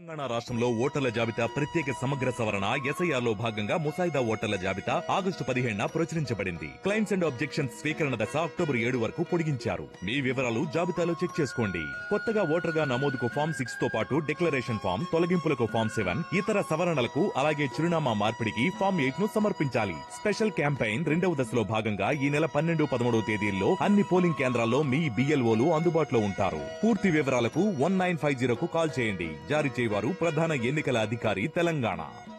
తెలంగాణ రాష్ట్రంలో ఓటర్ల జాబితా ప్రత్యేక సమగ్ర సవరణ ఎస్ఐఆర్ లో భాగంగా ముసాయిదా ఓటర్ల జాబితా ఆగస్టు పదిహేడున ప్రచురించబడింది క్లైమ్స్ అండ్ ఆబ్జెక్షన్స్ స్వీకరణ దశ అక్టోబర్ ఏడు వరకు పొడిగించారు మీ వివరాలు జాబితాలో చెక్ చేసుకోండి కొత్తగా ఓటర్ గా నమోదుకు ఫామ్ సిక్స్ తో పాటు డిక్లరేషన్ ఫామ్ తొలగింపులకు ఫామ్ సెవెన్ ఇతర సవరణలకు అలాగే చిరునామా మార్పిడికి ఫామ్ ఎయిట్ ను సమర్పించాలి స్పెషల్ క్యాంపెయిన్ రెండవ దశలో భాగంగా ఈ నెల పన్నెండు పదమూడవ తేదీల్లో అన్ని పోలింగ్ కేంద్రాల్లో మీ బిఎల్ఓలు అందుబాటులో ఉంటారు పూర్తి వివరాలకు వన్ నైన్ ఫైవ్ జీరోకు కాల్ చేయండి జారీ చేయవారు ప్రధాన ఎన్నికల అధికారి తెలంగాణ